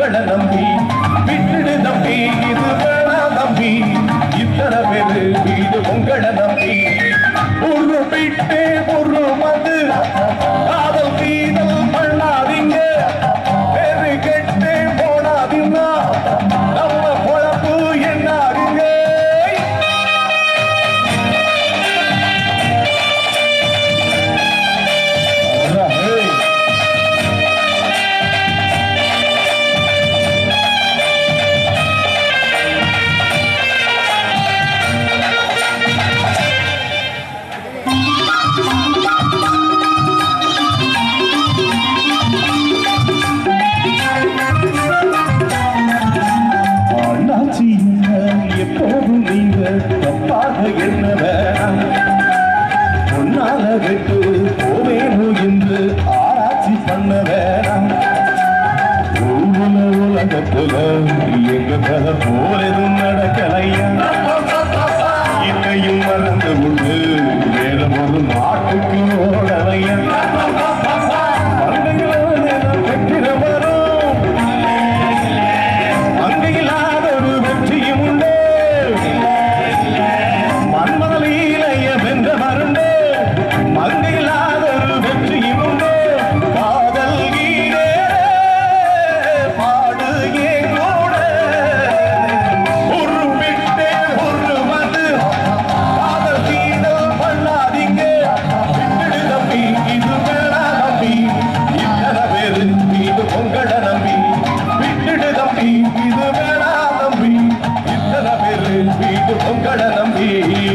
உங்களை நம்பி விட்டுடு தம்பி இது வேணா தம்பி இத்தனை பேரு வீடு உங்களை நம்பி ஒரு விட்டு ஒரு மது காதல் கீதல் பண்ணாதீங்க பேரு கெட்டு போனாதீங்க நம்ம பொழப்பு என்னாகுங்க Hey! அண்ணாச்சிங்க எப்போதும் நீங்க தப்பாக என்ன வேணாம் பொன்னால விட்டு போவேனோ என்று ஆராய்ச்சி பண்ண வேணாம் உலக உலகத்துல எங்க கதை போல எதுவும் நடக்கலையா இன்னையும் மறந்து உண்டு வேற ஒரு நாட்டுக்கு ஓடலையா வெற்றிட வரும் அங்கையில்லாத ஒரு வெற்றியும் உண்டு மன்மதலீலைய வென்ற மருண்டு மங்கையில்லாத ஒரு வெற்றியும் உண்டு காதல் கீழே பாடு எங்கூட ஒரு விட்டு ஒரு மது காதல் கீழல் பண்ணாதீங்க விட்டுடு தம்பி இது வேணா தம்பி இத்தனை பேரு இது உங்களை நம்பி விட்டுடு தம்பி இது வேணா தம்பி இத்தனை பேரு இது உங்களை நம்பி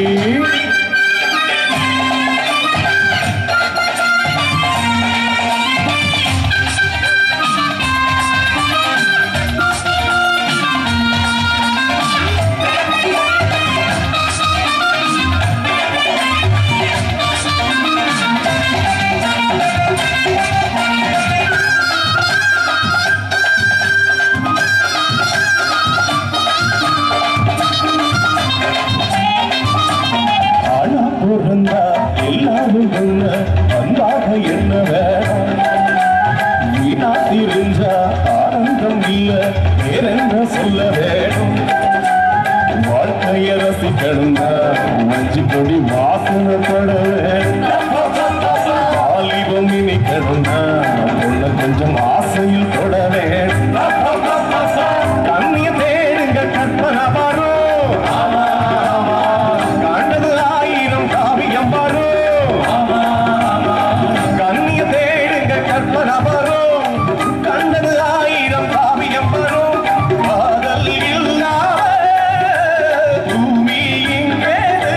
ஆனா பிறந்தா எல்லாரும் என்ன அன்பாக என்ன வேணும் வீணா தெரிஞ்சா ஆனந்தம் இல்ல வேறென்ன சொல்ல வேணும் வாழ்க்கைய ரசிக்கணுங்க மஞ்சு பொடி வாசனை பட வேணும் வாலிபம் நினைக்கணுங்க உள்ள கொஞ்சம் ஆசையில் தொட வேணும் கண்ணிய தேடுங்க கற்பனை வரும் கண்டது ஆயிரம் காவியம் வரும் கண்ணிய தேடுங்க கற்பனை வரும் கண்டது ஆயிரம் காவியம் வரும் காதல் இல்லாத பூமி இங்கே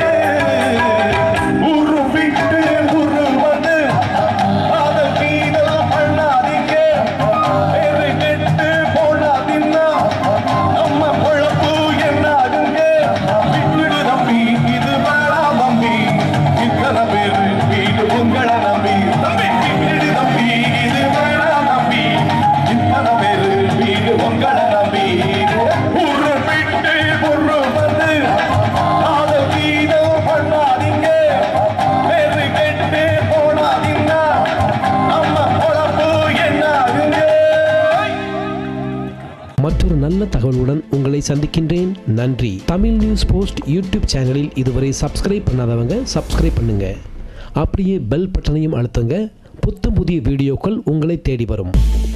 உரு விட்டு உரு வந்து காதல் கீதல் பண்ணாதீங்க பேரு கெட்டு போனாதீங்கன்னா நம்ம பொழப்பு என்னாகுங்க விட்டுடு தம்பி இது வேணா தம்பி இத்தனை பேரு வீடு உங்களை நம்பி தம்பி விட்டுடு தம்பி இது வேணா தம்பி இத்தனை பேரு வீடு உங்களை நம்பி ஒரு விட்டு ஒரு வந்து காதல் கீதல் பண்ணாதீங்க பேரு கெட்டு போனாதீங்கன்னா நம்ம பொழப்பு என்னாகுங்க மற்றொரு நல்ல தகவலுடன் உங்களை சந்திக்கின்றேன் நன்றி தமிழ் நியூஸ் போஸ்ட் யூடியூப் சேனலில் இதுவரை சப்ஸ்கிரைப் பண்ணாதவங்க சப்ஸ்கிரைப் பண்ணுங்க அப்படியே பெல் பட்டனையும் அழுத்துங்க புத்தம் புதிய வீடியோக்கள் உங்களை தேடி வரும்